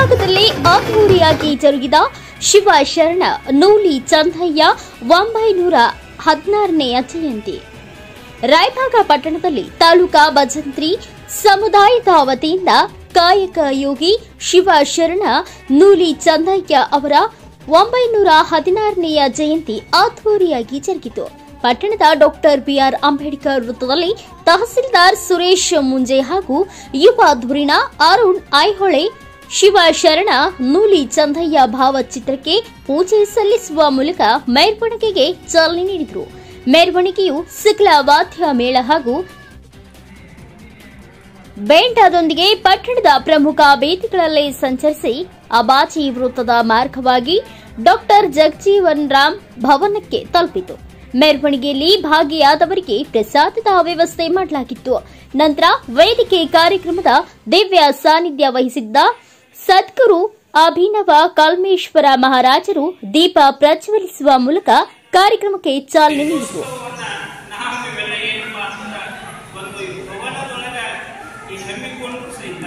ರಾಯಭಾಗದಲ್ಲಿ ಅದ್ಧೂರಿಯಾಗಿ ಜರುಗಿದ ಶಿವ ಶರಣ ನೂಲಿ ಚಂದಯ್ಯ ಒಂಬೈನೂರ ಹದಿನಾರನೆಯ ಜಯಂತಿ ರಾಯಭಾಗ ಪಟ್ಟಣದಲ್ಲಿ ತಾಲೂಕಾ ಭಜಂತ್ರಿ ಸಮುದಾಯದ ವತಿಯಿಂದ ಕಾಯಕ ಯೋಗಿ ಶಿವ ಶರಣ ನೂಲಿ ಚಂದಯ್ಯ ಅವರ ಒಂಬೈನೂರ ಹದಿನಾರನೆಯ ಜಯಂತಿ ಅದ್ಧೂರಿಯಾಗಿ ಜರುಗಿತು ಪಟ್ಟಣದ ಡಾಕ್ಟರ್ ಬಿಆರ್ ಅಂಬೇಡ್ಕರ್ ವೃತ್ತದಲ್ಲಿ ತಹಸೀಲ್ದಾರ್ ಸುರೇಶ್ ಮುಂಜೆ ಹಾಗೂ ಯುವ ಧುರೀಣ ಅರುಣ್ ಐಹೊಳೆ ಶಿವ ಶರಣ ನೂಲಿ ಚಂದಯ್ಯ ಭಾವಚಿತ್ರಕ್ಕೆ ಪೂಜೆ ಸಲ್ಲಿಸುವ ಮೂಲಕ ಮೆರವಣಿಗೆಗೆ ಚಾಲನೆ ನೀಡಿದರು ಮೆರವಣಿಗೆಯು ಸಿಕ್ಲ ವಾದ್ಯ ಮೇಳ ಹಾಗೂ ಬೇಂಟಾದೊಂದಿಗೆ ಪಟ್ಟಣದ ಪ್ರಮುಖ ಬೀದಿಗಳಲ್ಲಿ ಸಂಚರಿಸಿ ಅಬಾಚಿ ವೃತ್ತದ ಮಾರ್ಗವಾಗಿ ಡಾಕ್ಟರ್ ಜಗಜೀವನ್ ರಾಮ್ ಭವನಕ್ಕೆ ತಲುಪಿತು ಮೆರವಣಿಗೆಯಲ್ಲಿ ಭಾಗಿಯಾದವರಿಗೆ ಪ್ರಸಾದದ ವ್ಯವಸ್ಥೆ ಮಾಡಲಾಗಿತ್ತು ನಂತರ ವೇದಿಕೆ ಕಾರ್ಯಕ್ರಮದ ದಿವ್ಯ ಸಾನ್ನಿಧ್ಯ ವಹಿಸಿದ್ದ ಸದ್ಗುರು ಅಭಿನವ ಕಲ್ಮೇಶ್ವರ ಮಹಾರಾಜರು ದೀಪ ಪ್ರಜ್ವಲಿಸುವ ಮೂಲಕ ಕಾರ್ಯಕ್ರಮಕ್ಕೆ ಚಾಲನೆ ನೀಡಿದರು ನಾವು ಇವೆಲ್ಲ ಏನಪ್ಪ ಅಂತಂದ್ರ ಒಂದು ಈ ಭವನದೊಳಗ ಈ ಹಮ್ಮಿಕೊಂಡ್ರು ಸಹಿತ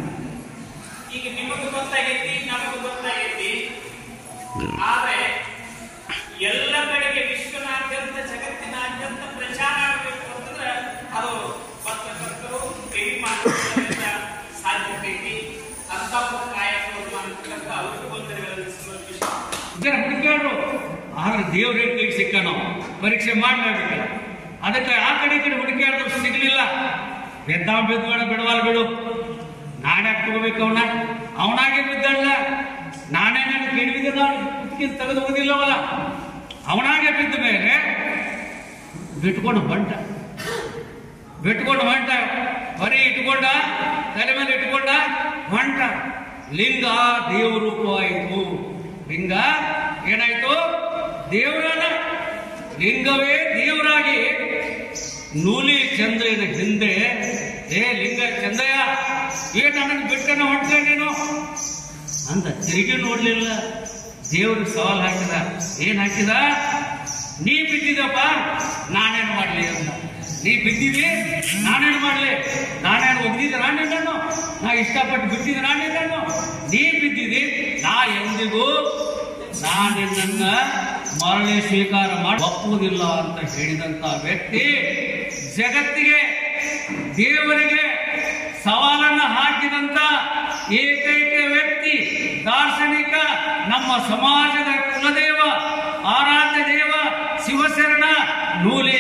ಈಗ ನಿಮಗೂ ಗೊತ್ತಾಗೈತಿ ನಮಗೂ ಗೊತ್ತಾಗೈತಿ ಆದ್ರೆ ಎಲ್ಲ ಕಡೆಗೆ ವಿಶ್ವನಾದ್ಯಂತ ಜಗತ್ತಿನಾದ್ಯಂತ ಪ್ರಚಾರ ಆಗಬೇಕು ಅಂತಂದ್ರೆ ಅದು ಪತ್ರಕರ್ತರು ಟಿವಿ ಮಾಧ್ಯಮದಿಂದ ಸಾಧ್ಯತೆ ಐತಿ ಅಂತ ಕಾಯಕರು ಮಾಡ್ತಕ್ಕಂಥ ಅವ್ರಿಗೂ ಗೊಂದಲಗಳಲ್ಲಿ ವಿಷಯ ಜನ ಹುಡುಕಾಡ್ರು ಆದ್ರೆ ದೇವ್ರ ಕೈ ಸಿಕ್ಕ ನಾವು ಪರೀಕ್ಷೆ ಮಾಡಲೇಬೇಕಲ್ಲ ಅದಕ್ಕೆ ಆ ಕಡೆ ಈ ಕಡೆ ಹುಡುಕಾಡಿದ್ರು ಸಿಗ್ಲಿಲ್ಲ ಬೆದ್ದಾವ ಬೆದ್ಬೇಡ ಬಿಡವಲ್ಲ ಬಿಡು ನಾನೇ ತಗೋಬೇಕು ಅವನ ಅವನಾಗೆ ಬಿದ್ದಲ್ಲ ನಾನೇ ನಾನು ಕೆಡವಿದ ನಾನು ತೆಗೆದು ಹೋದಿಲ್ಲವಲ್ಲ ಅವನಾಗೆ ಬಿದ್ದ ಮೇಲೆ ಬಿಟ್ಕೊಂಡು ಹೊಂಟ ಬಿಟ್ಕೊಂಡು ಹೊಂಟ ಹೊರೆ ಇಟ್ಕೊಂಡ ತಲೆ ಮೇಲೆ ಇಟ್ಕೊಂಡ ಹೊಂಟ ಲಿಂಗ ದೇವರೂಪವಾಯಿತು ಲಿಂಗ ಏನಾಯ್ತು ದೇವರಲ್ಲ ಲಿಂಗವೇ ದೇವರಾಗಿ ನೂಲಿ ಚಂದ್ರನ ಹಿಂದೆ ಏ ಲಿಂಗ ಚಂದ್ರಯ್ಯ ಏ ನನ್ನನ್ನು ಬಿಟ್ಟನ ಹೊಂಟ ನೀನು ಅಂತ ತಿರುಗಿ ನೋಡ್ಲಿಲ್ಲ ದೇವರು ಸವಾಲ್ ಹಾಕಿದ ಏನ್ ಹಾಕಿದ ನೀ ಬಿದ್ದಿದಪ್ಪ ನಾನೇನು ಮಾಡ್ಲಿ ಅಂತ ನೀ ಬಿದ್ದಿದಿ ನಾನೇನು ಮಾಡ್ಲಿ ನಾನೇನು ಒಗ್ದಿದ್ದೆ ನಾನೇನನ್ನು ನಾ ಇಷ್ಟಪಟ್ಟು ಬಿದ್ದಿದ್ದೆ ನಾನೇನನ್ನು ನೀ ಬಿದ್ದಿದಿ ನಾ ಎಂದಿಗೂ ನಾ ನಿನ್ನನ್ನ ಮರಳಿ ಸ್ವೀಕಾರ ಮಾಡಿ ಒಪ್ಪುವುದಿಲ್ಲ ಅಂತ ಹೇಳಿದಂತ ವ್ಯಕ್ತಿ ಜಗತ್ತಿಗೆ ದೇವರಿಗೆ ಸವಾಲನ್ನ ಹಾಕಿದಂತ ಏಕೈಕ ವ್ಯಕ್ತಿ ದಾರ್ಶನಿಕ ನಮ್ಮ ಸಮಾಜದ ಕುಲದೇವ ಆರಾಧ್ಯ ದೇವ ಶಿವಶರಣ ನೂಲಿ